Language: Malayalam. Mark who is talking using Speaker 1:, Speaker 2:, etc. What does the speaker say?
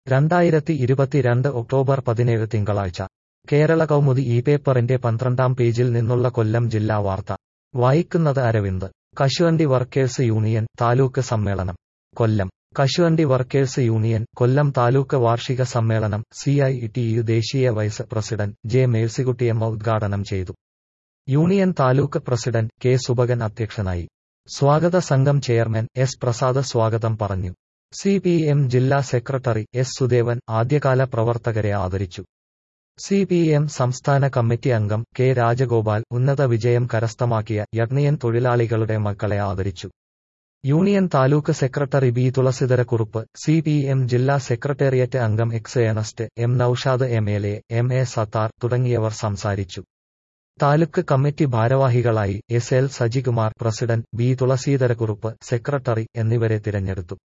Speaker 1: രണ്ടായിരത്തി ഇരുപത്തിരണ്ട് ഒക്ടോബർ പതിനേഴ് തിങ്കളാഴ്ച കേരള കൗമുദി ഈ പേപ്പറിന്റെ പന്ത്രണ്ടാം പേജിൽ നിന്നുള്ള കൊല്ലം ജില്ലാ വാർത്ത വായിക്കുന്നത് അരവിന്ദ് കശുവണ്ടി വർക്കേഴ്സ് യൂണിയൻ താലൂക്ക് സമ്മേളനം കൊല്ലം കശുവണ്ടി വർക്കേഴ്സ് യൂണിയൻ കൊല്ലം താലൂക്ക് വാർഷിക സമ്മേളനം സി ഐ ടി യു ദേശീയ വൈസ് പ്രസിഡന്റ് ജെ മേഴ്സിക്കുട്ടിയമ്മ ഉദ്ഘാടനം ചെയ്തു union taluk president K Subakan അധ്യക്ഷനായി സ്വാഗത സംഘം ചെയർമാൻ എസ് പ്രസാദ് സ്വാഗതം പറഞ്ഞു സി പി എം ജില്ലാ സെക്രട്ടറി എസ് സുദേവൻ ആദ്യകാല പ്രവർത്തകരെ ആദരിച്ചു സി പി എം സംസ്ഥാന കമ്മിറ്റി അംഗം കെ രാജഗോപാൽ ഉന്നത വിജയം കരസ്ഥമാക്കിയ യഗ്നിയൻ തൊഴിലാളികളുടെ മക്കളെ ആദരിച്ചു union taluk secretary B Thulasidharakurup C P M ജില്ലാ സെക്രട്ടേറിയറ്റ് അംഗം X Ernest M Noushad M L A M A Sathar തുടങ്ങിയവർ സംസാരിച്ചു താലൂക്ക് കമ്മിറ്റി ഭാരവാഹികളായി S L Sajikumar president B Thulaseedharakurup secretary എന്നിവരെ തിരഞ്ഞെടുത്തു